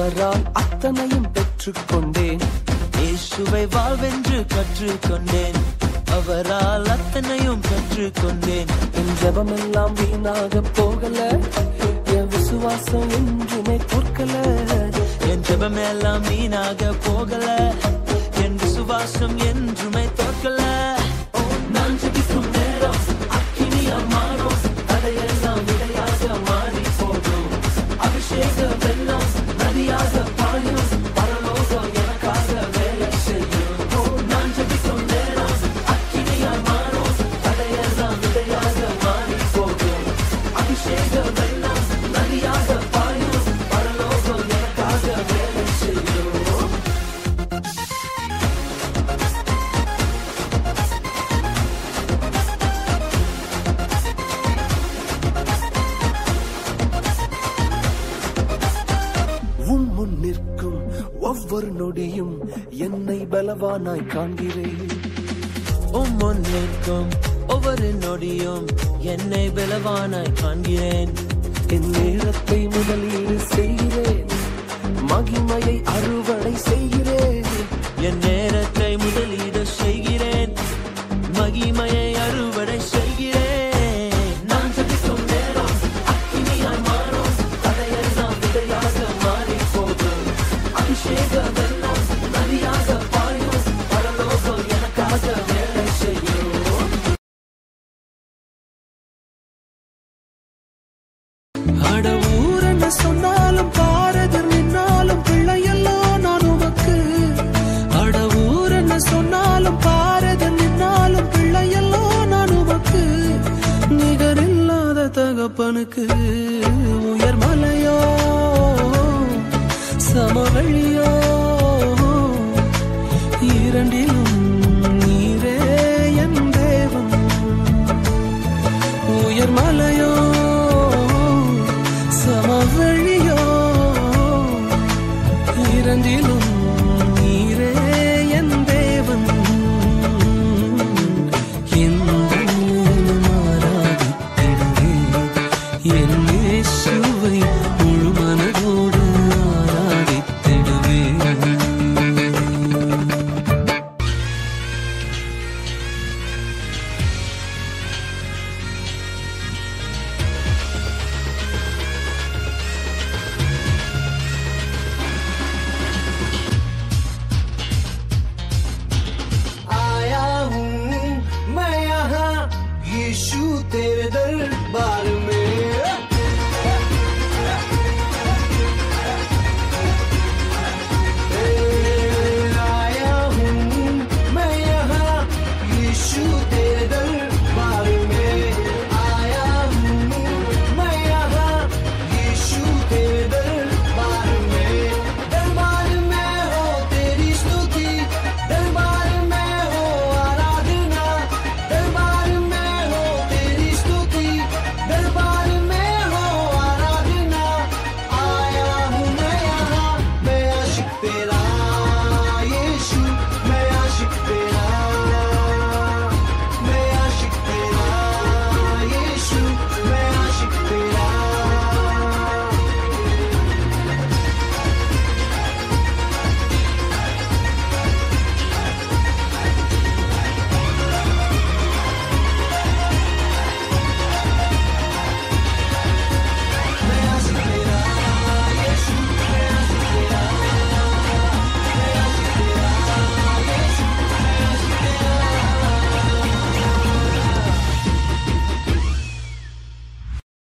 அவரால் அத்தனையும் பெற்றுக்கொண்டேன் இயேசுவை வாழ்வென்று கற்றுக்கொண்டேன் அவரால் அத்தனையும் கற்றுக்கொண்டேன் என் ஜெபமெல்லாம் வீணாக போகல என் விசுவாசம் என்றுமே தோற்கல என் ஜெபமெல்லாம் வீணாக போகல என் விசுவாசம் என்றுமே தோற்கல நான் ஜெபிக்கும் நேரம் அக்கினியா மாறும் தடையெல்லாம் விடையாக மாறி போகும் அபிஷேக வெள்ளம் நதியாக பாயும் பரலோகம் எனக்காக வேலை செய்யும் ஓ, நான் ஜெபிக்கும் நேரம் அக்கினியா மாறும் தடையெல்லாம் விடையாக மாறி போகும் அபிஷேக வெள்ளம் நதியாக பாயும் பரலோகம் எனக்காக வேலை செய்யும் உம் முன் நிற்கும் ஒவ்வொரு நொடியும் என்னை பலவானாய் காண்கிறேன் உம் முன் நிற்கும் ஒவ்வொரு நொடியும் என்னை பலவானாய் காண்கிறேன் என் நேரத்தை முதலீடு செய்கிறேன் மகிமையை அறுவடை செய்கிறேன் என் நேரத்தை முதலீடு செய்கிறேன் மகிமையை அறுவடை செய்கிறேன் நான் ஜபிக்கும் நேரம் அக்கினியாய் மாறும் தடையெல்லாம் விதையாக மாறி போகும் அபிஷேக வெள்ளம் நதியாக பாயும் பரலோகம் எனக்காக வேலை செய்யும் அட ஊரென்னு சொன்னாலும் பாரதர் நின்னாலும் பிள்ளையெல்லாம் நான் உமக்கு அட ஊரென்னு சொன்னாலும் பாரதர் நின்னாலும் பிள்ளையெல்லாம் நான் உமக்கு நிகரில்லாத தகப்பனுக்கு உயர் மலையோ சமவெளியோ இரண்டிலும் நீரே என் தேவன் உயர் மலையோ சமவெளியோ இரண்டிலும் நீரே என் தேவன் எந்த ஆராதித்திடுவே என் இயேசுவை முழு மனதோடு ஆராதித்திடுவே आया हूँ मैं यहाँ यीशु तेरे दर